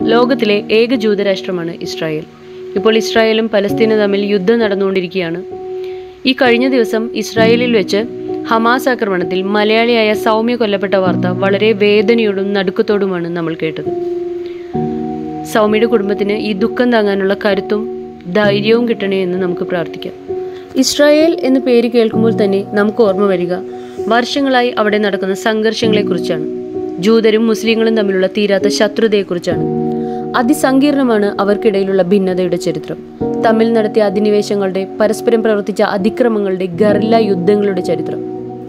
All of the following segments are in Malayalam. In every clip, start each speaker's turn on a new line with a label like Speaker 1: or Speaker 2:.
Speaker 1: ലോകത്തിലെ ഏക ജൂതരാഷ്ട്രമാണ് ഇസ്രായേൽ ഇപ്പോൾ ഇസ്രായേലും പലസ്തീനും തമ്മിൽ യുദ്ധം നടന്നുകൊണ്ടിരിക്കുകയാണ് ഈ കഴിഞ്ഞ ദിവസം ഇസ്രായേലിൽ വെച്ച് ഹമാസ് ആക്രമണത്തിൽ മലയാളിയായ സൗമ്യ കൊല്ലപ്പെട്ട വാർത്ത വളരെ വേദനയോടും നടുക്കത്തോടുമാണ് നമ്മൾ കേട്ടത് സൗമ്യയുടെ കുടുംബത്തിന് ഈ ദുഃഖം താങ്ങാനുള്ള കരുത്തും ധൈര്യവും കിട്ടണേ എന്ന് നമുക്ക് പ്രാർത്ഥിക്കാം ഇസ്രായേൽ എന്ന പേര് കേൾക്കുമ്പോൾ തന്നെ നമുക്ക് ഓർമ്മ വരിക വർഷങ്ങളായി അവിടെ നടക്കുന്ന സംഘർഷങ്ങളെക്കുറിച്ചാണ് ജൂതരും മുസ്ലിങ്ങളും തമ്മിലുള്ള തീരാത്ത ശത്രുതയെക്കുറിച്ചാണ് അതിസങ്കീർണമാണ് അവർക്കിടയിലുള്ള ഭിന്നതയുടെ ചരിത്രം തമ്മിൽ നടത്തിയ അധിനിവേശങ്ങളുടെ പരസ്പരം പ്രവർത്തിച്ച അതിക്രമങ്ങളുടെ ഗറില്ല യുദ്ധങ്ങളുടെ ചരിത്രം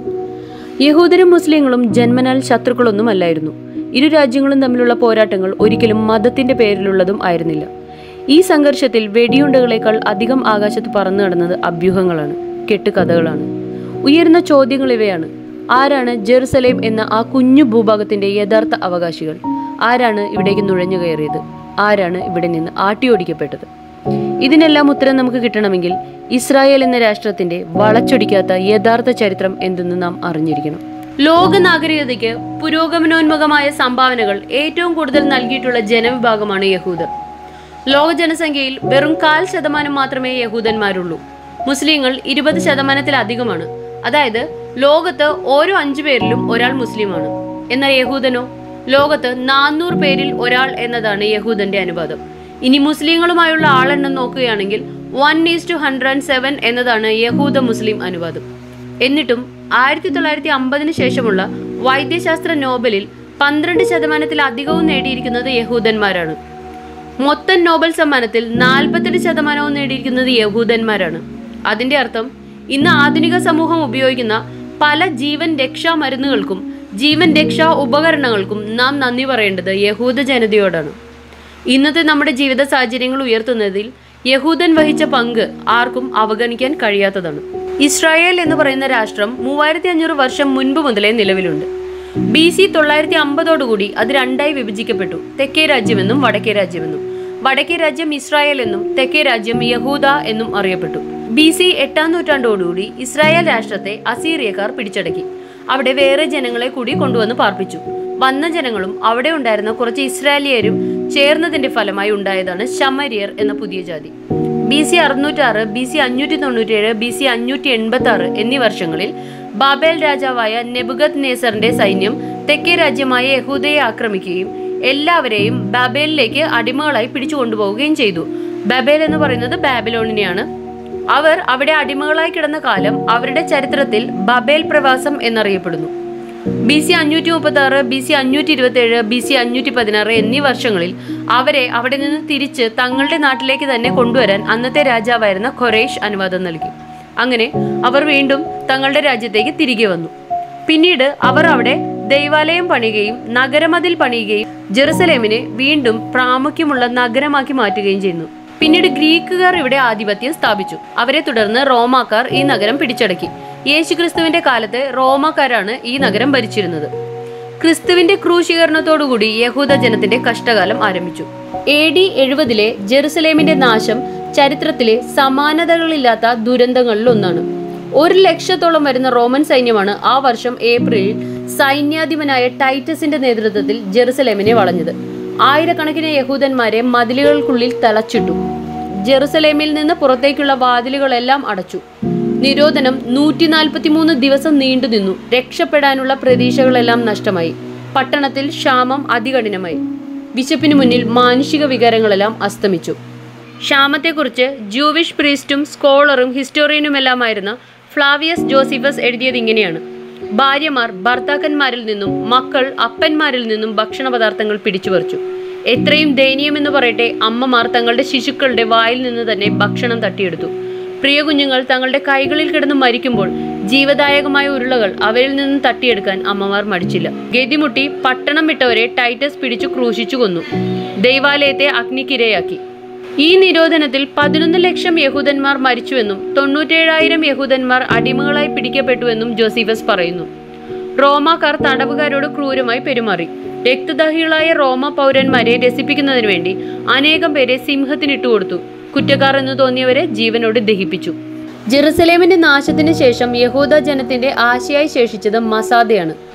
Speaker 1: യഹൂദരും മുസ്ലിങ്ങളും ജന്മനാൽ ശത്രുക്കളൊന്നും അല്ലായിരുന്നു ഇരു രാജ്യങ്ങളും തമ്മിലുള്ള പോരാട്ടങ്ങൾ ഒരിക്കലും മതത്തിന്റെ പേരിലുള്ളതും ആയിരുന്നില്ല ഈ സംഘർഷത്തിൽ വെടിയുണ്ടകളേക്കാൾ അധികം ആകാശത്ത് പറന്നു നടന്നത് അഭ്യൂഹങ്ങളാണ് കെട്ടുകഥകളാണ് ഉയർന്ന ചോദ്യങ്ങൾ ഇവയാണ് ആരാണ് ജെറുസലേം എന്ന ആ കുഞ്ഞു ഭൂഭാഗത്തിന്റെ യഥാർത്ഥ അവകാശികൾ ആരാണ് ഇവിടേക്ക് നുഴഞ്ഞു കയറിയത് ആരാണ് ഇവിടെ നിന്ന് ആട്ടിയോടിക്കപ്പെട്ടത് ഇതിനെല്ലാം ഉത്തരം നമുക്ക് കിട്ടണമെങ്കിൽ ഇസ്രായേൽ എന്ന രാഷ്ട്രത്തിന്റെ വളച്ചൊടിക്കാത്ത യഥാർത്ഥ ചരിത്രം എന്തെന്ന് നാം അറിഞ്ഞിരിക്കണം ലോക നാഗരികതയ്ക്ക് പുരോഗമനോന്മുഖമായ സംഭാവനകൾ ഏറ്റവും കൂടുതൽ നൽകിയിട്ടുള്ള ജനവിഭാഗമാണ് യഹൂദർ ലോക ജനസംഖ്യയിൽ വെറും കാൽ ശതമാനം മാത്രമേ യഹൂദന്മാരുള്ളൂ മുസ്ലിങ്ങൾ ഇരുപത് ശതമാനത്തിലധികമാണ് അതായത് ലോകത്ത് ഓരോ അഞ്ചു പേരിലും ഒരാൾ മുസ്ലിമാണ് എന്നാൽ യഹൂദനോ ലോകത്ത് നാനൂറ് പേരിൽ ഒരാൾ എന്നതാണ് യഹൂദന്റെ അനുപാതം ഇനി മുസ്ലിങ്ങളുമായുള്ള ആളെണ്ണം നോക്കുകയാണെങ്കിൽ one is two hundred and seven എന്നതാണ് യഹൂദ മുസ്ലിം അനുപാതം എന്നിട്ടും ആയിരത്തി തൊള്ളായിരത്തി അമ്പതിന് ശേഷമുള്ള വൈദ്യശാസ്ത്ര നോബലിൽ പന്ത്രണ്ട് ശതമാനത്തിലധികവും നേടിയിരിക്കുന്നത് യഹൂദന്മാരാണ് മൊത്തം നോബൽ സമ്മാനത്തിൽ നാൽപ്പത്തെട്ട് ശതമാനവും നേടിയിരിക്കുന്നത് യഹൂദന്മാരാണ് അതിന്റെ അർത്ഥം ഇന്ന് ആധുനിക സമൂഹം ഉപയോഗിക്കുന്ന പല ജീവൻ രക്ഷാ മരുന്നുകൾക്കും ജീവൻ രക്ഷാ ഉപകരണങ്ങൾക്കും നാം നന്ദി പറയേണ്ടത് യഹൂദ ജനതയോടാണ് ഇന്നത്തെ നമ്മുടെ ജീവിത സാഹചര്യങ്ങൾ ഉയർത്തുന്നതിൽ യഹൂദൻ വഹിച്ച പങ്ക് ആർക്കും അവഗണിക്കാൻ കഴിയാത്തതാണ് ഇസ്രായേൽ എന്ന് പറയുന്ന രാഷ്ട്രം മൂവായിരത്തി അഞ്ഞൂറ് വർഷം മുൻപ് മുതലേ നിലവിലുണ്ട് ബി സി തൊള്ളായിരത്തി അമ്പതോടുകൂടി അത് രണ്ടായി വിഭജിക്കപ്പെട്ടു തെക്കേ രാജ്യമെന്നും വടക്കേ രാജ്യമെന്നും വടക്കേ രാജ്യം ഇസ്രായേൽ എന്നും തെക്കേ രാജ്യം യഹൂദ എന്നും അറിയപ്പെട്ടു ബി സി എട്ടാം നൂറ്റാണ്ടോടുകൂടി ഇസ്രായേൽ രാഷ്ട്രത്തെ അസീറിയക്കാർ പിടിച്ചടക്കി അവിടെ വേറെ ജനങ്ങളെ കൂടി കൊണ്ടുവന്ന് പാർപ്പിച്ചു വന്ന ജനങ്ങളും അവിടെ ഉണ്ടായിരുന്ന കുറച്ച് ഇസ്രായേലിയരും ചേർന്നതിന്റെ ഫലമായി ഉണ്ടായതാണ് ശമരിയർ എന്ന പുതിയ ജാതി ബി സി അറുന്നൂറ്റാറ് ബി സി അഞ്ഞൂറ്റി തൊണ്ണൂറ്റിയേഴ് ബി സി അഞ്ഞൂറ്റി എൺപത്തി ആറ് എന്നീ വർഷങ്ങളിൽ ബാബേൽ രാജാവായ നെബുഗത് നേസറിന്റെ സൈന്യം തെക്കേ രാജ്യമായ യഹൂദയെ ആക്രമിക്കുകയും എല്ലാവരെയും ബാബേലിലേക്ക് അടിമകളായി പിടിച്ചു കൊണ്ടുപോവുകയും ചെയ്തു ബാബേൽ എന്ന് പറയുന്നത് ബാബിലോണിനെയാണ് അവർ അവിടെ അടിമകളായി കിടന്ന കാലം അവരുടെ ചരിത്രത്തിൽ ബബേൽ പ്രവാസം എന്നറിയപ്പെടുന്നു ബി സി അഞ്ഞൂറ്റി മുപ്പത്തി ആറ് ബി സി അഞ്ഞൂറ്റി ഇരുപത്തി ഏഴ് ബി സി അഞ്ഞൂറ്റി പതിനാറ് എന്നീ വർഷങ്ങളിൽ അവരെ അവിടെ നിന്ന് തിരിച്ച് തങ്ങളുടെ നാട്ടിലേക്ക് തന്നെ കൊണ്ടുവരാൻ അന്നത്തെ രാജാവായിരുന്ന ഖൊറേഷ് അനുവാദം നൽകി അങ്ങനെ അവർ വീണ്ടും തങ്ങളുടെ രാജ്യത്തേക്ക് തിരികെ വന്നു പിന്നീട് അവർ അവിടെ ദൈവാലയം പണിയുകയും നഗരമതിൽ പണിയുകയും ജെറുസലേമിനെ വീണ്ടും പ്രാമുഖ്യമുള്ള നഗരമാക്കി മാറ്റുകയും ചെയ്യുന്നു പിന്നീട് ഗ്രീക്കുകാർ ഇവിടെ ആധിപത്യം സ്ഥാപിച്ചു അവരെ തുടർന്ന് റോമാക്കാർ ഈ നഗരം പിടിച്ചടക്കി യേശുക്രിസ്തുവിന്റെ കാലത്ത് റോമാക്കാരാണ് ഈ നഗരം ഭരിച്ചിരുന്നത് ക്രിസ്തുവിന്റെ ക്രൂശീകരണത്തോടുകൂടി യഹൂദ ജനത്തിന്റെ കഷ്ടകാലം ആരംഭിച്ചു എ ഡി എഴുപതിലെ ജെറുസലേമിന്റെ നാശം ചരിത്രത്തിലെ സമാനതകളില്ലാത്ത ദുരന്തങ്ങളിൽ ഒന്നാണ് ഒരു ലക്ഷത്തോളം വരുന്ന റോമൻ സൈന്യമാണ് ആ വർഷം ഏപ്രിലിൽ സൈന്യാധിപനായ ടൈറ്റസിന്റെ നേതൃത്വത്തിൽ ജെറുസലേമിനെ വളഞ്ഞത് ആയിരക്കണക്കിന് യഹൂദന്മാരെ മതിലുകൾക്കുള്ളിൽ തളച്ചിട്ടു ജെറുസലേമിൽ നിന്ന് പുറത്തേക്കുള്ള വാതിലുകളെല്ലാം അടച്ചു നിരോധനം നൂറ്റി നാൽപ്പത്തിമൂന്ന് ദിവസം നീണ്ടുനിന്നു രക്ഷപ്പെടാനുള്ള പ്രതീക്ഷകളെല്ലാം നഷ്ടമായി പട്ടണത്തിൽ ക്ഷാമം അതികഠിനമായി വിശപ്പിന് മുന്നിൽ മാനുഷിക വികാരങ്ങളെല്ലാം അസ്തമിച്ചു ക്ഷാമത്തെക്കുറിച്ച് ജൂവിഷ് പ്രീസ്റ്റും സ്കോളറും ഹിസ്റ്റോറിയനുമെല്ലാമായിരുന്ന ഫ്ലാവിയസ് ജോസിഫസ് എഴുതിയത് ഇങ്ങനെയാണ് ഭാര്യമാർ ഭർത്താക്കന്മാരിൽ നിന്നും മക്കൾ അപ്പന്മാരിൽ നിന്നും ഭക്ഷണ പദാർത്ഥങ്ങൾ പിടിച്ചുപറിച്ചു എത്രയും ദയനീയമെന്ന് പറയട്ടെ അമ്മമാർ തങ്ങളുടെ ശിശുക്കളുടെ വായിൽ നിന്ന് തന്നെ ഭക്ഷണം തട്ടിയെടുത്തു പ്രിയ കുഞ്ഞുങ്ങൾ തങ്ങളുടെ കൈകളിൽ കിടന്ന് മരിക്കുമ്പോൾ ജീവദായകമായ ഉരുളകൾ അവരിൽ നിന്ന് തട്ടിയെടുക്കാൻ അമ്മമാർ മടിച്ചില്ല ഗതിമുട്ടി പട്ടണം വിട്ടവരെ ടൈറ്റസ് പിടിച്ചു ക്രൂശിച്ചു കൊന്നു ദൈവാലയത്തെ അഗ്നിക്കിരയാക്കി ഈ നിരോധനത്തിൽ പതിനൊന്ന് ലക്ഷം യഹൂദന്മാർ മരിച്ചുവെന്നും തൊണ്ണൂറ്റേഴായിരം യഹൂദന്മാർ അടിമകളായി പിടിക്കപ്പെട്ടുവെന്നും ജോസീഫസ് പറയുന്നു റോമാക്കാർ തടവുകാരോട് ക്രൂരമായി പെരുമാറി രക്തദാഹികളായ റോമ പൗരന്മാരെ രസിപ്പിക്കുന്നതിന് വേണ്ടി അനേകം പേരെ സിംഹത്തിനിട്ടു കൊടുത്തു കുറ്റക്കാർ എന്ന് തോന്നിയവരെ ജീവനോട് ദഹിപ്പിച്ചു ജെറുസലേമിന്റെ നാശത്തിന് ശേഷം യഹൂദ ജനത്തിന്റെ ആശയായി ശേഷിച്ചത് മസാദയാണ്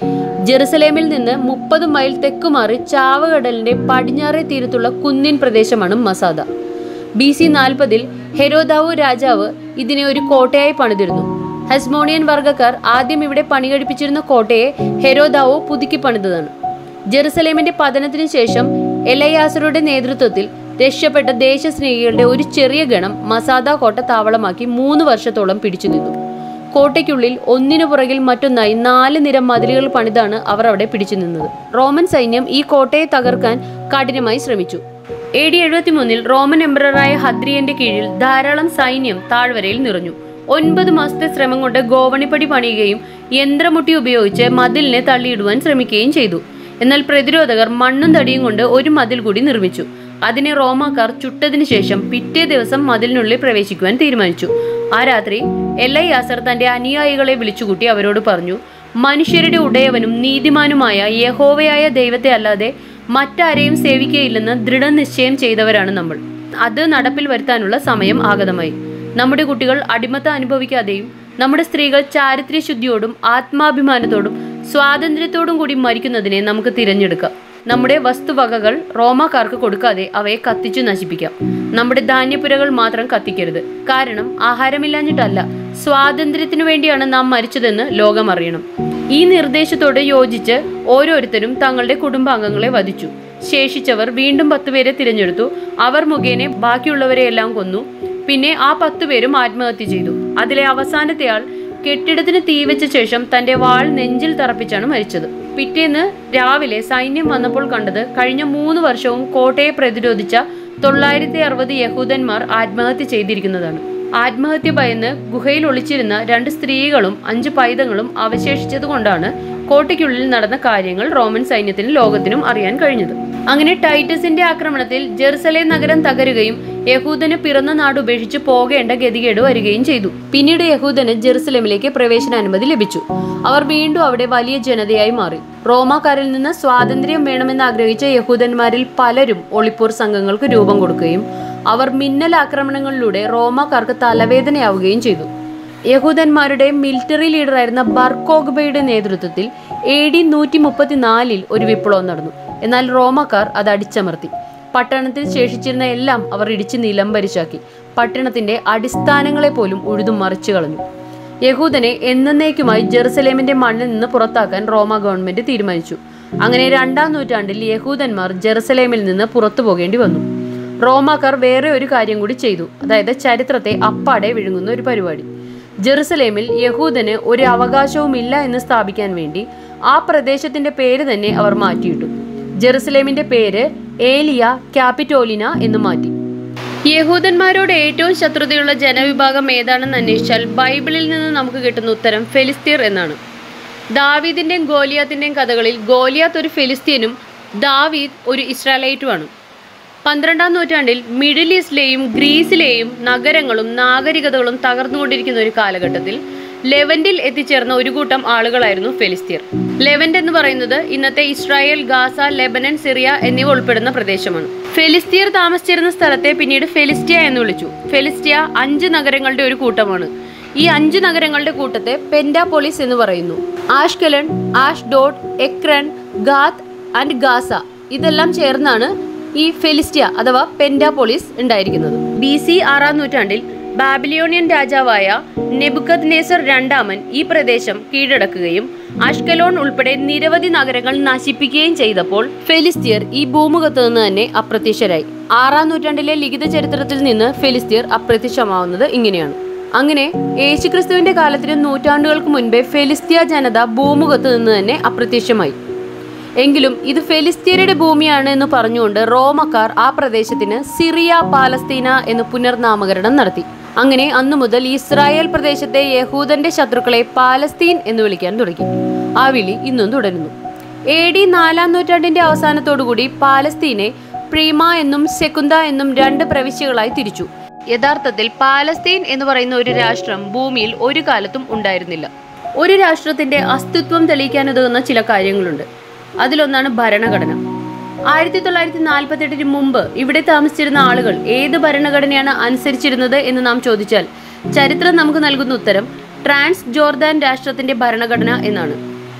Speaker 1: ജെറുസലേമിൽ നിന്ന് മുപ്പത് മൈൽ തെക്കുമാറി ചാവകടലിന്റെ പടിഞ്ഞാറേ തീരത്തുള്ള കുന്നിൻ പ്രദേശമാണ് മസാദ ബി സി നാൽപ്പതിൽ ഹെരോദാവു രാജാവ് ഇതിനെ ഒരു കോട്ടയായി പണിതിരുന്നു ഹസ്മോണിയൻ വർഗ്ഗക്കാർ ആദ്യം ഇവിടെ പണികഴിപ്പിച്ചിരുന്ന കോട്ടയെ ഹെരോദാവോ പുതുക്കി പണിതതാണ് ജെറുസലേമിന്റെ പതനത്തിനു ശേഷം എലയാസറുടെ നേതൃത്വത്തിൽ രക്ഷപ്പെട്ട ദേശസ്നേഹികളുടെ ഒരു ചെറിയ ഗണം മസാദ കോട്ട താവളമാക്കി മൂന്ന് വർഷത്തോളം പിടിച്ചു നിന്നു കോട്ടയ്ക്കുള്ളിൽ ഒന്നിനു പുറകിൽ മറ്റൊന്നായി നാല് നിര മതിലുകൾ പണിതാണ് അവർ അവിടെ പിടിച്ചു നിന്നത് റോമൻ സൈന്യം ഈ കോട്ടയെ തകർക്കാൻ കഠിനമായി ശ്രമിച്ചു എ ഡി എഴുപത്തിമൂന്നിൽ റോമൻ എംപററായ ഹദ്രിയന്റെ കീഴിൽ ധാരാളം സൈന്യം താഴ്വരയിൽ നിറഞ്ഞു ഒൻപത് മാസത്തെ ശ്രമം കൊണ്ട് ഗോവണിപ്പടി പണിയുകയും യന്ത്രമുട്ടി ഉപയോഗിച്ച് മതിലിനെ തള്ളിയിടുവാൻ ശ്രമിക്കുകയും ചെയ്തു എന്നാൽ പ്രതിരോധകർ മണ്ണും തടിയും കൊണ്ട് ഒരു മതിൽ കൂടി നിർമ്മിച്ചു അതിനെ റോമാക്കാർ ചുട്ടതിനു ശേഷം പിറ്റേ ദിവസം മതിലിനുള്ളിൽ പ്രവേശിക്കുവാൻ തീരുമാനിച്ചു ആ രാത്രി എൽ ഐ യാസർ തന്റെ അനുയായികളെ വിളിച്ചുകൂട്ടി അവരോട് പറഞ്ഞു മനുഷ്യരുടെ ഉടയവനും നീതിമാനുമായ യഹോവയായ ദൈവത്തെ അല്ലാതെ മറ്റാരെയും സേവിക്കുകയില്ലെന്ന് ദൃഢനിശ്ചയം ചെയ്തവരാണ് നമ്മൾ അത് നടപ്പിൽ വരുത്താനുള്ള സമയം ആഗതമായി നമ്മുടെ കുട്ടികൾ അടിമത്തം അനുഭവിക്കാതെയും നമ്മുടെ സ്ത്രീകൾ ചാരിത്ര്യശുദ്ധിയോടും ആത്മാഭിമാനത്തോടും സ്വാതന്ത്ര്യത്തോടും കൂടി മരിക്കുന്നതിനെ നമുക്ക് തിരഞ്ഞെടുക്കാം നമ്മുടെ വസ്തുവകകൾ റോമാക്കാർക്ക് കൊടുക്കാതെ അവയെ കത്തിച്ചു നശിപ്പിക്കാം നമ്മുടെ ധാന്യപ്പുരകൾ മാത്രം കത്തിക്കരുത് കാരണം ആഹാരമില്ലാഞ്ഞിട്ടല്ല സ്വാതന്ത്ര്യത്തിനു വേണ്ടിയാണ് നാം മരിച്ചതെന്ന് ലോകം അറിയണം ഈ നിർദ്ദേശത്തോട് യോജിച്ച് ഓരോരുത്തരും തങ്ങളുടെ കുടുംബാംഗങ്ങളെ വധിച്ചു ശേഷിച്ചവർ വീണ്ടും പത്തുപേരെ തിരഞ്ഞെടുത്തു അവർ മുഖേന ബാക്കിയുള്ളവരെയെല്ലാം കൊന്നു പിന്നെ ആ പത്തുപേരും ആത്മഹത്യ ചെയ്തു അതിലെ അവസാനത്തെ ആൾ കെട്ടിടത്തിന് തീവെച്ച ശേഷം തന്റെ വാൾ നെഞ്ചിൽ തറപ്പിച്ചാണ് മരിച്ചത് പിറ്റേന്ന് രാവിലെ സൈന്യം വന്നപ്പോൾ കണ്ടത് കഴിഞ്ഞ മൂന്ന് വർഷവും കോട്ടയെ പ്രതിരോധിച്ച തൊള്ളായിരത്തി അറുപത് യഹൂദന്മാർ ആത്മഹത്യ ചെയ്തിരിക്കുന്നതാണ് ആത്മഹത്യ ഭയന്ന് ഗുഹയിൽ ഒളിച്ചിരുന്ന രണ്ട് സ്ത്രീകളും അഞ്ച് പൈതങ്ങളും അവശേഷിച്ചതുകൊണ്ടാണ് കോട്ടയ്ക്കുള്ളിൽ നടന്ന കാര്യങ്ങൾ റോമൻ സൈന്യത്തിനും ലോകത്തിനും അറിയാൻ കഴിഞ്ഞത് അങ്ങനെ ടൈറ്റസിന്റെ ആക്രമണത്തിൽ ജെറുസലേം നഗരം തകരുകയും യഹൂദന് പിറന്ന നാട് ഉപേക്ഷിച്ച് പോകേണ്ട ഗതികേട് വരികയും ചെയ്തു പിന്നീട് യഹൂദന് ജെറുസലേമിലേക്ക് പ്രവേശനാനുമതി ലഭിച്ചു അവർ വീണ്ടും അവിടെ വലിയ ജനതയായി മാറി റോമാക്കാരിൽ നിന്ന് സ്വാതന്ത്ര്യം വേണമെന്ന് ആഗ്രഹിച്ച യഹൂദന്മാരിൽ പലരും ഒളിപ്പൂർ സംഘങ്ങൾക്ക് രൂപം കൊടുക്കുകയും അവർ മിന്നൽ ആക്രമണങ്ങളിലൂടെ റോമാക്കാർക്ക് തലവേദനയാവുകയും ചെയ്തു യഹൂദന്മാരുടെ മിലിറ്ററി ലീഡറായിരുന്ന ബർക്കോഗ്ബയുടെ നേതൃത്വത്തിൽ എ ഡി നൂറ്റി മുപ്പത്തിനാലിൽ ഒരു വിപ്ലവം നടന്നു എന്നാൽ റോമാക്കാർ അത് അടിച്ചമർത്തി പട്ടണത്തിൽ ശേഷിച്ചിരുന്ന എല്ലാം അവർ ഇടിച്ച് നിലംപരിശാക്കി പട്ടണത്തിന്റെ അടിസ്ഥാനങ്ങളെ പോലും ഉഴുതും മറിച്ചു കളഞ്ഞു യഹൂദനെ എന്നേക്കുമായി ജെറുസലേമിന്റെ മണ്ണിൽ നിന്ന് പുറത്താക്കാൻ റോമ ഗവൺമെന്റ് തീരുമാനിച്ചു അങ്ങനെ രണ്ടാം നൂറ്റാണ്ടിൽ യഹൂദന്മാർ ജെറുസലേമിൽ നിന്ന് പുറത്തു പോകേണ്ടി വന്നു റോമാക്കാർ വേറെ ഒരു കാര്യം കൂടി ചെയ്തു അതായത് ചരിത്രത്തെ അപ്പാടെ വിഴുങ്ങുന്ന ഒരു പരിപാടി ജെറുസലേമിൽ യഹൂദന് ഒരു അവകാശവുമില്ല എന്ന് സ്ഥാപിക്കാൻ വേണ്ടി ആ പ്രദേശത്തിന്റെ പേര് തന്നെ അവർ മാറ്റിയിട്ടു ജെറുസലേമിന്റെ പേര് ഏലിയ ക്യാപിറ്റോലിന എന്ന് മാറ്റി യഹൂദന്മാരോട് ഏറ്റവും ശത്രുതയുള്ള ജനവിഭാഗം ഏതാണെന്ന് അന്വേഷിച്ചാൽ ബൈബിളിൽ നിന്ന് നമുക്ക് കിട്ടുന്ന ഉത്തരം ഫെലിസ്തീർ എന്നാണ് ദാവീദിന്റെയും ഗോലിയാത്തിന്റെയും കഥകളിൽ ഗോലിയാത്ത് ഒരു ഫെലിസ്തീനും ദാവീദ് ഒരു ഇസ്രായേലൈറ്റുമാണ് പന്ത്രണ്ടാം നൂറ്റാണ്ടിൽ മിഡിൽ ഈസ്റ്റിലെയും ഗ്രീസിലെയും നഗരങ്ങളും നാഗരികതകളും തകർന്നുകൊണ്ടിരിക്കുന്ന ഒരു കാലഘട്ടത്തിൽ ലെവന്റിൽ എത്തിച്ചേർന്ന ഒരു കൂട്ടം ആളുകളായിരുന്നു ഫെലിസ്തീർ ലെവന്റ് എന്ന് പറയുന്നത് ഇന്നത്തെ ഇസ്രായേൽ ഗാസ ലെബനൻ സിറിയ എന്നിവ ഉൾപ്പെടുന്ന പ്രദേശമാണ് ഫെലിസ്തീർ താമസിച്ചിരുന്ന സ്ഥലത്തെ പിന്നീട് ഫെലിസ്റ്റിയ എന്ന് വിളിച്ചു ഫെലിസ്റ്റിയ അഞ്ച് നഗരങ്ങളുടെ ഒരു കൂട്ടമാണ് ഈ അഞ്ച് നഗരങ്ങളുടെ കൂട്ടത്തെ പെൻഡാപോളിസ് എന്ന് പറയുന്നു Ashkelon Ashdod Ekron Gath and Gaza ഇതെല്ലാം ചേർന്നാണ് ഈ ഫെലിസ്റ്റിയ അഥവാ പെൻഡാപോളിസ് ഉണ്ടായിരിക്കുന്നത് ബി സി ആറാം നൂറ്റാണ്ടിൽ ബാബിലോണിയൻ രാജാവായ നെബുക്കത് നേസർ രണ്ടാമൻ ഈ പ്രദേശം കീഴടക്കുകയും അഷ്കലോൺ ഉൾപ്പെടെ നിരവധി നഗരങ്ങൾ നശിപ്പിക്കുകയും ചെയ്തപ്പോൾ ഫെലിസ്തീർ ഈ ഭൂമുഖത്ത് നിന്ന് തന്നെ അപ്രത്യക്ഷരായി ആറാം നൂറ്റാണ്ടിലെ ലിഖിത ചരിത്രത്തിൽ നിന്ന് ഫെലിസ്തീർ അപ്രത്യക്ഷമാവുന്നത് ഇങ്ങനെയാണ് അങ്ങനെ യേശുക്രിസ്തുവിന്റെ കാലത്തിന് നൂറ്റാണ്ടുകൾക്ക് മുൻപേ ഫെലിസ്തീയ ജനത ഭൂമുഖത്ത് നിന്ന് തന്നെ അപ്രത്യക്ഷമായി എങ്കിലും ഇത് ഫെലിസ്തീനയുടെ ഭൂമിയാണ് എന്ന് പറഞ്ഞുകൊണ്ട് റോമക്കാർ ആ പ്രദേശത്തിന് സിറിയ പാലസ്തീന എന്ന് പുനർനാമകരണം നടത്തി അങ്ങനെ അന്നു മുതൽ ഇസ്രായേൽ പ്രദേശത്തെ യഹൂദന്റെ ശത്രുക്കളെ പാലസ്തീൻ എന്ന് വിളിക്കാൻ തുടങ്ങി ആ വിളി ഇന്നും തുടരുന്നു എ ഡി നാലാം നൂറ്റാണ്ടിന്റെ അവസാനത്തോടുകൂടി പാലസ്തീനെ പ്രീമ എന്നും സെക്കുന്ത എന്നും രണ്ട് പ്രവിശ്യകളായി തിരിച്ചു യഥാർത്ഥത്തിൽ പാലസ്തീൻ എന്ന് പറയുന്ന ഒരു രാഷ്ട്രം ഭൂമിയിൽ ഒരു കാലത്തും ഉണ്ടായിരുന്നില്ല ഒരു രാഷ്ട്രത്തിന്റെ അസ്തിത്വം തെളിയിക്കാൻ ഉതകുന്ന ചില കാര്യങ്ങളുണ്ട് അതിലൊന്നാണ് ഭരണഘടന ആയിരത്തി തൊള്ളായിരത്തി നാൽപ്പത്തെട്ടിന് മുമ്പ് ഇവിടെ താമസിച്ചിരുന്ന ആളുകൾ ഏത് ഭരണഘടനയാണ് അനുസരിച്ചിരുന്നത് എന്ന് നാം ചോദിച്ചാൽ ചരിത്രം നമുക്ക് നൽകുന്ന ഉത്തരം ട്രാൻസ് ജോർദാൻ രാഷ്ട്രത്തിന്റെ ഭരണഘടന എന്നാണ്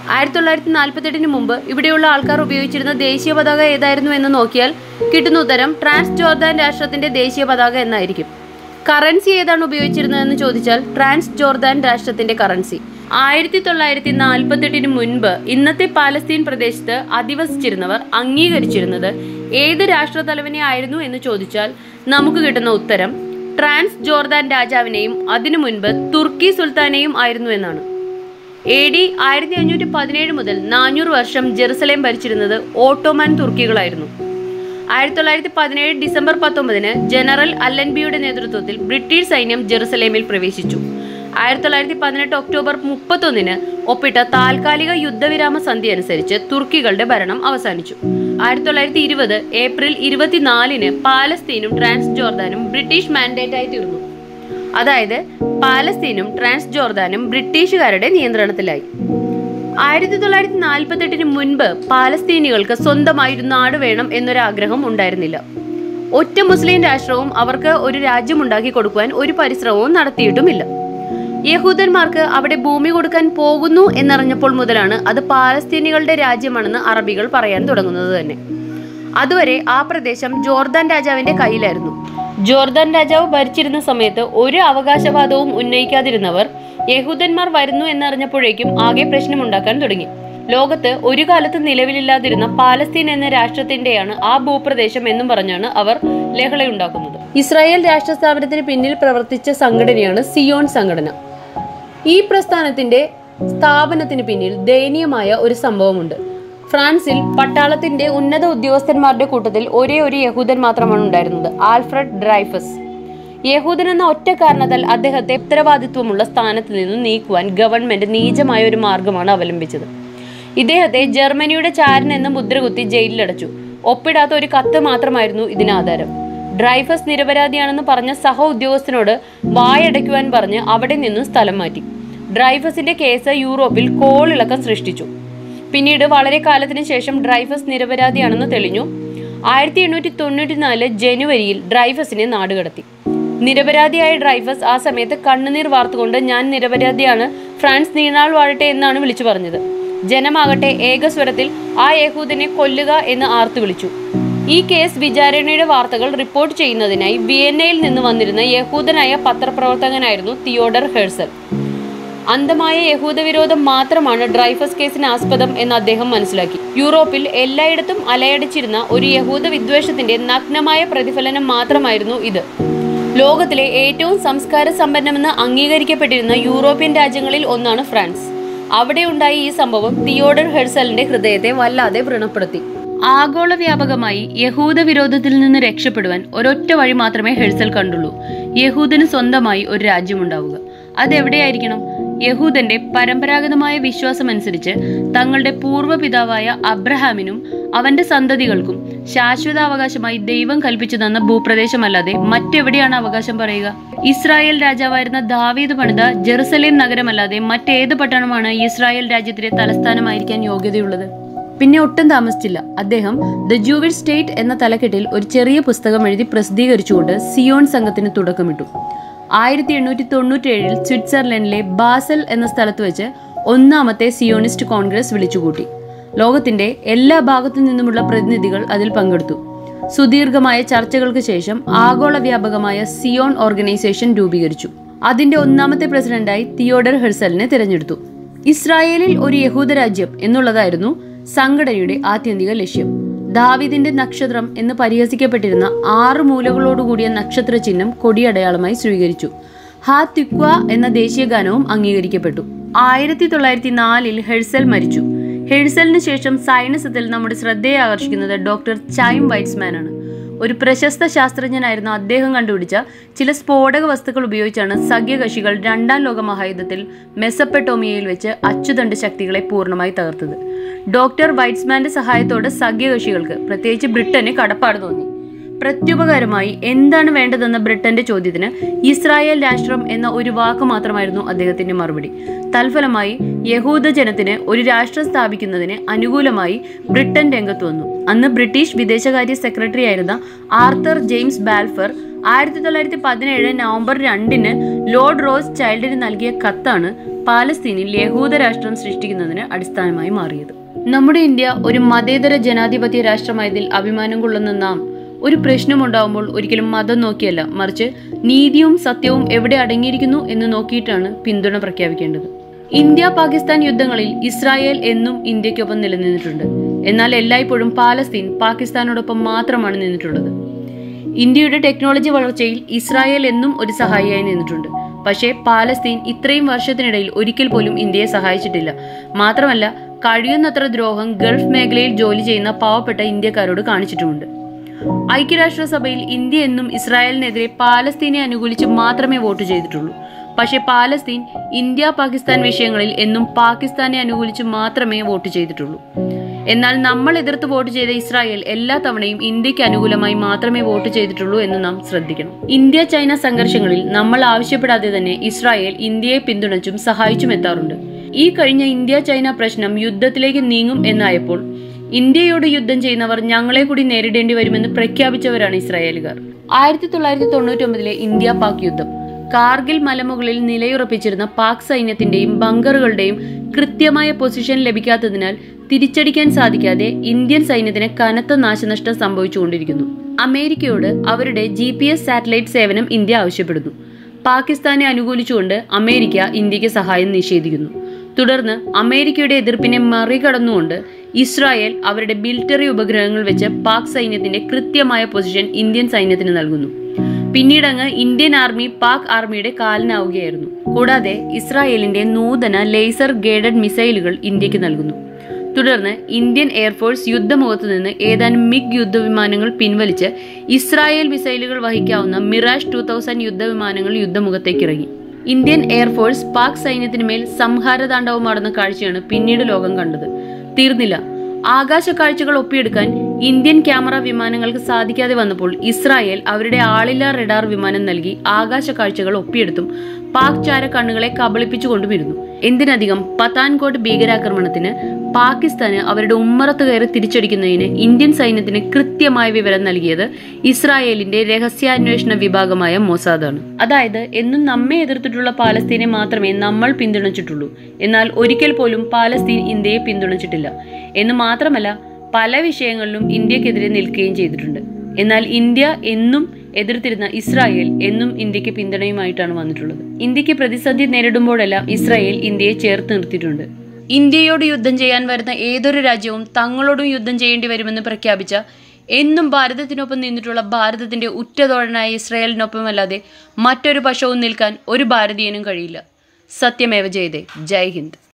Speaker 1: ആയിരത്തി തൊള്ളായിരത്തി നാൽപ്പത്തെട്ടിന് മുമ്പ് ഇവിടെയുള്ള ആൾക്കാർ ഉപയോഗിച്ചിരുന്ന ദേശീയ പതാക ഏതായിരുന്നു എന്ന് നോക്കിയാൽ കിട്ടുന്ന ഉത്തരം ട്രാൻസ് ജോർദാൻ രാഷ്ട്രത്തിന്റെ ദേശീയ പതാക എന്നായിരിക്കും കറൻസി ഏതാണ് ഉപയോഗിച്ചിരുന്നതെന്ന് ചോദിച്ചാൽ ട്രാൻസ് ജോർദാൻ രാഷ്ട്രത്തിന്റെ കറൻസി ആയിരത്തി തൊള്ളായിരത്തി നാൽപ്പത്തെട്ടിന് മുൻപ് ഇന്നത്തെ പാലസ്തീൻ പ്രദേശത്ത് അധിവസിച്ചിരുന്നവർ അംഗീകരിച്ചിരുന്നത് ഏത് രാഷ്ട്രത്തലവനെ ആയിരുന്നു എന്ന് ചോദിച്ചാൽ നമുക്ക് കിട്ടുന്ന ഉത്തരം ട്രാൻസ് ജോർദാൻ രാജാവിനെയും അതിനു മുൻപ് തുർക്കി സുൽത്താനെയും ആയിരുന്നു എന്നാണ് എ ഡി ആയിരത്തി അഞ്ഞൂറ്റി പതിനേഴ് മുതൽ നാനൂറ് വർഷം ജെറുസലേം ഭരിച്ചിരുന്നത് ഓട്ടോമാൻ തുർക്കികളായിരുന്നു ആയിരത്തി തൊള്ളായിരത്തി പതിനേഴ് ഡിസംബർ പത്തൊമ്പതിന് ജനറൽ അല്ലൻബിയുടെ നേതൃത്വത്തിൽ ബ്രിട്ടീഷ് സൈന്യം ജെറുസലേമിൽ പ്രവേശിച്ചു ആയിരത്തി തൊള്ളായിരത്തി പതിനെട്ട് ഒക്ടോബർ മുപ്പത്തൊന്നിന് ഒപ്പിട്ട താൽക്കാലിക യുദ്ധവിരാമ സന്ധി അനുസരിച്ച് തുർക്കികളുടെ ഭരണം അവസാനിച്ചു ആയിരത്തി തൊള്ളായിരത്തി ഇരുപത് ഏപ്രിൽ ഇരുപത്തിനാലിന് പാലസ്തീനും ട്രാൻസ് ജോർദാനും ബ്രിട്ടീഷ് മാൻഡേറ്റായി തീർന്നു അതായത് പാലസ്തീനും ട്രാൻസ് ജോർദാനും ബ്രിട്ടീഷുകാരുടെ നിയന്ത്രണത്തിലായി ആയിരത്തി തൊള്ളായിരത്തി നാൽപ്പത്തെട്ടിന് മുൻപ് പാലസ്തീനികൾക്ക് സ്വന്തമായി ഒരു നാട് വേണം എന്നൊരാഗ്രഹം ഉണ്ടായിരുന്നില്ല ഒറ്റ മുസ്ലിം രാഷ്ട്രവും അവർക്ക് ഒരു രാജ്യം ഉണ്ടാക്കി കൊടുക്കുവാൻ ഒരു പരിശ്രമവും നടത്തിയിട്ടുമില്ല യഹൂദന്മാർക്ക് അവിടെ ഭൂമി കൊടുക്കാൻ പോകുന്നു എന്നറിഞ്ഞപ്പോൾ മുതലാണ് അത് പാലസ്തീനികളുടെ രാജ്യമാണെന്ന് അറബികൾ പറയാൻ തുടങ്ങുന്നത് തന്നെ അതുവരെ ആ പ്രദേശം ജോർദാൻ രാജാവിന്റെ കയ്യിലായിരുന്നു ജോർദാൻ രാജാവ് ഭരിച്ചിരുന്ന സമയത്ത് ഒരു അവകാശവാദവും ഉന്നയിക്കാതിരുന്നവർ യഹൂദന്മാർ വരുന്നു എന്നറിഞ്ഞപ്പോഴേക്കും ആകെ പ്രശ്നമുണ്ടാക്കാൻ തുടങ്ങി ലോകത്ത് ഒരു കാലത്ത് നിലവിലില്ലാതിരുന്ന പാലസ്തീൻ എന്ന രാഷ്ട്രത്തിന്റെയാണ് ആ ഭൂപ്രദേശം എന്നും പറഞ്ഞാണ് അവർ ലഹളയുണ്ടാക്കുന്നത് ഇസ്രായേൽ രാഷ്ട്ര സ്ഥാപനത്തിന് പിന്നിൽ പ്രവർത്തിച്ച സംഘടനയാണ് സിയോൺ സംഘടന ഈ പ്രസ്ഥാനത്തിന്റെ സ്ഥാപനത്തിന് പിന്നിൽ ദയനീയമായ ഒരു സംഭവമുണ്ട് ഫ്രാൻസിൽ പട്ടാളത്തിന്റെ ഉന്നത ഉദ്യോഗസ്ഥന്മാരുടെ കൂട്ടത്തിൽ ഒരേ ഒരു യഹൂദൻ മാത്രമാണ് ഉണ്ടായിരുന്നത് ആൽഫ്രഡ് ഡ്രൈഫസ് യഹൂദൻ എന്ന ഒറ്റ കാരണത്താൽ അദ്ദേഹത്തെ ഉത്തരവാദിത്വമുള്ള സ്ഥാനത്ത് നിന്നും നീക്കുവാൻ ഗവൺമെന്റ് നീചമായ ഒരു മാർഗമാണ് അവലംബിച്ചത് ഇദ്ദേഹത്തെ ജർമ്മനിയുടെ ചാരൻ എന്ന് മുദ്രകുത്തി ജയിലിലടച്ചു ഒപ്പിടാത്ത ഒരു കത്ത് മാത്രമായിരുന്നു ഇതിന് ആധാരം ഡ്രൈഫസ് നിരപരാധിയാണെന്ന് പറഞ്ഞ സഹ ഉദ്യോഗസ്ഥനോട് വായടയ്ക്കുവാൻ പറഞ്ഞ് അവിടെ നിന്നും സ്ഥലം മാറ്റി ഡ്രൈഫസിന്റെ കേസ് യൂറോപ്പിൽ കോളിളക്കം സൃഷ്ടിച്ചു പിന്നീട് വളരെ കാലത്തിന് ശേഷം ഡ്രൈഫസ് നിരപരാധിയാണെന്ന് തെളിഞ്ഞു ആയിരത്തി എണ്ണൂറ്റി തൊണ്ണൂറ്റിനാല് ജനുവരിയിൽ ഡ്രൈഫസിനെ നാടുകടത്തി നിരപരാധിയായ ഡ്രൈഫസ് ആ സമയത്ത് കണ്ണുനീർ വാർത്തുകൊണ്ട് ഞാൻ നിരപരാധിയാണ് ഫ്രാൻസ് നീണാൾ വാഴട്ടെ എന്നാണ് വിളിച്ചു പറഞ്ഞത് ജനമാകട്ടെ ഏകസ്വരത്തിൽ ആ യഹൂദനെ കൊല്ലുക എന്ന് ആർത്തു വിളിച്ചു ഈ കേസ് വിചാരണയുടെ വാർത്തകൾ റിപ്പോർട്ട് ചെയ്യുന്നതിനായി വിയന്നയിൽ നിന്ന് വന്നിരുന്ന യഹൂദനായ പത്രപ്രവർത്തകനായിരുന്നു തിയോഡർ ഹെഴ്സൽ അന്ധമായ യഹൂദ വിരോധം മാത്രമാണ് ഡ്രൈഫസ് കേസിന് ആസ്പദം എന്ന് അദ്ദേഹം മനസ്സിലാക്കി യൂറോപ്പിൽ എല്ലായിടത്തും അലയടിച്ചിരുന്ന ഒരു യഹൂദ വിദ്വേഷത്തിന്റെ നഗ്നമായ പ്രതിഫലനം മാത്രമായിരുന്നു ഇത് ലോകത്തിലെ ഏറ്റവും സംസ്കാര സമ്പന്നമെന്ന് അംഗീകരിക്കപ്പെട്ടിരുന്ന യൂറോപ്യൻ രാജ്യങ്ങളിൽ ഒന്നാണ് ഫ്രാൻസ് അവിടെ ഉണ്ടായ ഈ സംഭവം തിയോഡർ ഹെർസലിന്റെ ഹൃദയത്തെ വല്ലാതെ വ്രണപ്പെടുത്തി ആഗോള വ്യാപകമായി യഹൂദ വിരോധത്തിൽ നിന്ന് രക്ഷപ്പെടുവാൻ ഒരൊറ്റ വഴി മാത്രമേ ഹെഴ്സൽ കണ്ടുള്ളൂ യഹൂദന് സ്വന്തമായി ഒരു രാജ്യമുണ്ടാവുക അതെവിടെയായിരിക്കണം യഹൂദന്റെ പരമ്പരാഗതമായ വിശ്വാസമനുസരിച്ച് തങ്ങളുടെ പൂർവ്വ പിതാവായ അബ്രഹാമിനും അവന്റെ സന്തതികൾക്കും ശാശ്വതാവകാശമായി ദൈവം കൽപ്പിച്ചു തന്ന ഭൂപ്രദേശമല്ലാതെ മറ്റെവിടെയാണ് അവകാശം പറയുക ഇസ്രായേൽ രാജാവായിരുന്ന ദാവീദ് പണിത ജെറുസലേം നഗരമല്ലാതെ മറ്റേത് പട്ടണമാണ് ഇസ്രായേൽ രാജ്യത്തിന്റെ തലസ്ഥാനമായിരിക്കാൻ യോഗ്യതയുള്ളത് പിന്നെ ഒട്ടും താമസിച്ചില്ല അദ്ദേഹം ദ ജൂവിഷ് സ്റ്റേറ്റ് എന്ന തലക്കെട്ടിൽ ഒരു ചെറിയ പുസ്തകം എഴുതി പ്രസിദ്ധീകരിച്ചുകൊണ്ട് സിയോൺ സംഘത്തിന് തുടക്കമിട്ടു ആയിരത്തി എണ്ണൂറ്റി തൊണ്ണൂറ്റേഴിൽ സ്വിറ്റ്സർലൻഡിലെ ബാസൽ എന്ന സ്ഥലത്ത് വെച്ച് ഒന്നാമത്തെ സിയോണിസ്റ്റ് കോൺഗ്രസ് വിളിച്ചുകൂട്ടി ലോകത്തിന്റെ എല്ലാ ഭാഗത്തു നിന്നുമുള്ള പ്രതിനിധികൾ അതിൽ പങ്കെടുത്തു സുദീർഘമായ ചർച്ചകൾക്ക് ശേഷം ആഗോള വ്യാപകമായ സിയോൺ ഓർഗനൈസേഷൻ രൂപീകരിച്ചു അതിന്റെ ഒന്നാമത്തെ പ്രസിഡന്റായി തിയോഡർ ഹെർസലിനെ തിരഞ്ഞെടുത്തു ഇസ്രായേലിൽ ഒരു യഹൂദ രാജ്യം എന്നുള്ളതായിരുന്നു സംഘടനയുടെ ആത്യന്തിക ലക്ഷ്യം ദാവിദിന്റെ നക്ഷത്രം എന്ന് പരിഹസിക്കപ്പെട്ടിരുന്ന ആറ് മൂലകളോടുകൂടിയ നക്ഷത്ര ചിഹ്നം കൊടിയടയാളമായി സ്വീകരിച്ചു ഹാ ത്യുക്വ എന്ന ദേശീയ ഗാനവും അംഗീകരിക്കപ്പെട്ടു ആയിരത്തി തൊള്ളായിരത്തി നാലിൽ ഹെഴ്സൽ മരിച്ചു ഹെഴ്സലിന് ശേഷം സൈനസത്തിൽ നമ്മുടെ ശ്രദ്ധയെ ആകർഷിക്കുന്നത് ഡോക്ടർ ചൈം വൈറ്റ്സ്മാൻ ആണ് ഒരു പ്രശസ്ത ശാസ്ത്രജ്ഞനായിരുന്ന അദ്ദേഹം കണ്ടുപിടിച്ച ചില സ്ഫോടക വസ്തുക്കൾ ഉപയോഗിച്ചാണ് സഖ്യകക്ഷികൾ രണ്ടാം ലോക മഹായുദ്ധത്തിൽ മെസപ്പെട്ടോമിയയിൽ വെച്ച് അച്ചുതണ്ട് ശക്തികളെ പൂർണ്ണമായി തകർത്തത് ഡോക്ടർ വൈറ്റ്സ്മാന്റെ സഹായത്തോടെ സഖ്യകക്ഷികൾക്ക് പ്രത്യേകിച്ച് ബ്രിട്ടന് കടപ്പാട് തോന്നി പ്രത്യുപകാരമായി എന്താണ് വേണ്ടതെന്ന ബ്രിട്ടന്റെ ചോദ്യത്തിന് ഇസ്രായേൽ രാഷ്ട്രം എന്ന ഒരു വാക്ക് മാത്രമായിരുന്നു അദ്ദേഹത്തിന്റെ മറുപടി തൽഫലമായി യഹൂദ ജനത്തിന് ഒരു രാഷ്ട്രം സ്ഥാപിക്കുന്നതിന് അനുകൂലമായി ബ്രിട്ടൻ രംഗത്ത് വന്നു അന്ന് ബ്രിട്ടീഷ് വിദേശകാര്യ സെക്രട്ടറി ആയിരുന്ന ആർത്തർ ജെയിംസ് ബാൽഫർ ആയിരത്തി തൊള്ളായിരത്തി പതിനേഴ് നവംബർ രണ്ടിന് ലോർഡ് റോസ് ചൈൽഡിന് നൽകിയ കത്താണ് പാലസ്തീനിൽ യഹൂദ രാഷ്ട്രം സൃഷ്ടിക്കുന്നതിന് അടിസ്ഥാനമായി മാറിയത് നമ്മുടെ ഇന്ത്യ ഒരു മതേതര ജനാധിപത്യ രാഷ്ട്രമായതിൽ അഭിമാനം കൊള്ളുന്ന നാം ഒരു പ്രശ്നമുണ്ടാകുമ്പോൾ ഒരിക്കലും മതം നോക്കിയല്ല മറിച്ച് നീതിയും സത്യവും എവിടെ അടങ്ങിയിരിക്കുന്നു എന്ന് നോക്കിയിട്ടാണ് പിന്തുണ പ്രഖ്യാപിക്കേണ്ടത് ഇന്ത്യ പാകിസ്ഥാൻ യുദ്ധങ്ങളിൽ ഇസ്രായേൽ എന്നും ഇന്ത്യക്കൊപ്പം നിലനിന്നിട്ടുണ്ട് എന്നാൽ എല്ലായ്പ്പോഴും പാലസ്തീൻ പാകിസ്ഥാനോടൊപ്പം മാത്രമാണ് നിന്നിട്ടുള്ളത് ഇന്ത്യയുടെ ടെക്നോളജി വളർച്ചയിൽ ഇസ്രായേൽ എന്നും ഒരു സഹായിയായി നിന്നിട്ടുണ്ട് പക്ഷേ പാലസ്തീൻ ഇത്രയും വർഷത്തിനിടയിൽ ഒരിക്കൽ പോലും ഇന്ത്യയെ സഹായിച്ചിട്ടില്ല മാത്രമല്ല കഴിയുന്നത്ര ദ്രോഹം ഗൾഫ് മേഖലയിൽ ജോലി ചെയ്യുന്ന പാവപ്പെട്ട ഇന്ത്യക്കാരോട് കാണിച്ചിട്ടുമുണ്ട് ഐക്യരാഷ്ട്രസഭയിൽ ഇന്ത്യ എന്നും ഇസ്രായേലിനെതിരെ പാലസ്തീനെ അനുകൂലിച്ച് മാത്രമേ വോട്ട് ചെയ്തിട്ടുള്ളൂ പക്ഷേ പാലസ്തീൻ ഇന്ത്യ പാകിസ്ഥാൻ വിഷയങ്ങളിൽ എന്നും പാകിസ്ഥാനെ അനുകൂലിച്ച് മാത്രമേ വോട്ട് ചെയ്തിട്ടുള്ളൂ എന്നാൽ നമ്മൾ എതിർത്ത് വോട്ട് ചെയ്ത ഇസ്രായേൽ എല്ലാ തവണയും ഇന്ത്യക്ക് അനുകൂലമായി മാത്രമേ വോട്ട് ചെയ്തിട്ടുള്ളൂ എന്ന് നാം ശ്രദ്ധിക്കണം ഇന്ത്യ ചൈന സംഘർഷങ്ങളിൽ നമ്മൾ ആവശ്യപ്പെടാതെ തന്നെ ഇസ്രായേൽ ഇന്ത്യയെ പിന്തുണച്ചും സഹായിച്ചും എത്താറുണ്ട് ഈ കഴിഞ്ഞ ഇന്ത്യ ചൈന പ്രശ്നം യുദ്ധത്തിലേക്ക് നീങ്ങും എന്നായപ്പോൾ ഇന്ത്യയോട് യുദ്ധം ചെയ്യുന്നവർ ഞങ്ങളെ കൂടി നേരിടേണ്ടി വരുമെന്ന് പ്രഖ്യാപിച്ചവരാണ് ഇസ്രായേലുകാർ ആയിരത്തി തൊള്ളായിരത്തി തൊണ്ണൂറ്റി ഒമ്പതിലെ ഇന്ത്യ പാക് യുദ്ധം കാർഗിൽ മലമുകളിൽ നിലയുറപ്പിച്ചിരുന്ന പാക് സൈന്യത്തിന്റെയും ബങ്കറുകളുടെയും കൃത്യമായ പൊസിഷൻ ലഭിക്കാത്തതിനാൽ തിരിച്ചടിക്കാൻ സാധിക്കാതെ ഇന്ത്യൻ സൈന്യത്തിന് കനത്ത നാശനഷ്ടം സംഭവിച്ചുകൊണ്ടിരിക്കുന്നു അമേരിക്കയോട് അവരുടെ ജി പി എസ് സാറ്റലൈറ്റ് സേവനം ഇന്ത്യ ആവശ്യപ്പെടുന്നു പാകിസ്ഥാനെ അനുകൂലിച്ചുകൊണ്ട് അമേരിക്ക ഇന്ത്യക്ക് സഹായം നിഷേധിക്കുന്നു തുടർന്ന് അമേരിക്കയുടെ എതിർപ്പിനെ മറികടന്നുകൊണ്ട് ഇസ്രായേൽ അവരുടെ മിലിറ്ററി ഉപഗ്രഹങ്ങൾ വെച്ച് പാക് സൈന്യത്തിന്റെ കൃത്യമായ പൊസിഷൻ ഇന്ത്യൻ സൈന്യത്തിന് നൽകുന്നു പിന്നീടങ്ങ് ഇന്ത്യൻ ആർമി പാക് ആർമിയുടെ കാലിനാവുകയായിരുന്നു കൂടാതെ ഇസ്രായേലിന്റെ നൂതന ലേസർ ഗൈഡഡ് മിസൈലുകൾ ഇന്ത്യക്ക് നൽകുന്നു തുടർന്ന് ഇന്ത്യൻ എയർഫോഴ്സ് യുദ്ധമുഖത്ത് നിന്ന് ഏതാനും മിഗ് യുദ്ധവിമാനങ്ങൾ പിൻവലിച്ച് ഇസ്രായേൽ മിസൈലുകൾ വഹിക്കാവുന്ന മിറാഷ് ടു തൗസൻഡ് യുദ്ധവിമാനങ്ങൾ യുദ്ധമുഖത്തേക്ക് ഇറങ്ങി ഇന്ത്യൻ എയർഫോഴ്സ് പാക് സൈന്യത്തിന് മേൽ സംഹാരതാണ്ഡവമാടുന്ന കാഴ്ചയാണ് പിന്നീട് ലോകം കണ്ടത് തീർന്നില്ല ആകാശ കാഴ്ചകൾ ഒപ്പിയെടുക്കാൻ ഇന്ത്യൻ ക്യാമറ വിമാനങ്ങൾക്ക് സാധിക്കാതെ വന്നപ്പോൾ ഇസ്രായേൽ അവരുടെ ആളില്ലാ റഡാർ വിമാനം നൽകി ആകാശ കാഴ്ചകൾ ഒപ്പിയെടുത്തും പാക് ചാര കണ്ണുകളെ കബളിപ്പിച്ചുകൊണ്ടുമിരുന്നു എന്തിനധികം പത്താൻകോട്ട് ഭീകരാക്രമണത്തിന് പാകിസ്ഥാന് അവരുടെ ഉമ്മറത്ത് കയറി തിരിച്ചടിക്കുന്നതിന് ഇന്ത്യൻ സൈന്യത്തിന് കൃത്യമായ വിവരം നൽകിയത് ഇസ്രായേലിന്റെ രഹസ്യാന്വേഷണ വിഭാഗമായ മൊസാദാണ് അതായത് എന്നും നമ്മെ എതിർത്തിട്ടുള്ള പാലസ്തീനെ മാത്രമേ നമ്മൾ പിന്തുണച്ചിട്ടുള്ളൂ എന്നാൽ ഒരിക്കൽ പോലും പാലസ്തീൻ ഇന്ത്യയെ പിന്തുണച്ചിട്ടില്ല എന്ന് മാത്രമല്ല പല വിഷയങ്ങളിലും ഇന്ത്യക്കെതിരെ നിൽക്കുകയും ചെയ്തിട്ടുണ്ട് എന്നാൽ ഇന്ത്യ എന്നും എതിർത്തിരുന്ന ഇസ്രായേൽ എന്നും ഇന്ത്യക്ക് പിന്തുണയുമായിട്ടാണ് വന്നിട്ടുള്ളത് ഇന്ത്യക്ക് പ്രതിസന്ധി നേരിടുമ്പോഴെല്ലാം ഇസ്രായേൽ ഇന്ത്യയെ ചേർത്ത് നിർത്തിയിട്ടുണ്ട് ഇന്ത്യയോട് യുദ്ധം ചെയ്യാൻ വരുന്ന ഏതൊരു രാജ്യവും തങ്ങളോടും യുദ്ധം ചെയ്യേണ്ടി വരുമെന്ന് പ്രഖ്യാപിച്ച എന്നും ഭാരതത്തിനൊപ്പം നിന്നിട്ടുള്ള ഭാരതത്തിന്റെ ഉറ്റതോഴനായ ഇസ്രായേലിനൊപ്പമല്ലാതെ മറ്റൊരു പക്ഷവും നിൽക്കാൻ ഒരു ഭാരതീയനും കഴിയില്ല സത്യമേവ ജയതേ ജയ് ഹിന്ദ്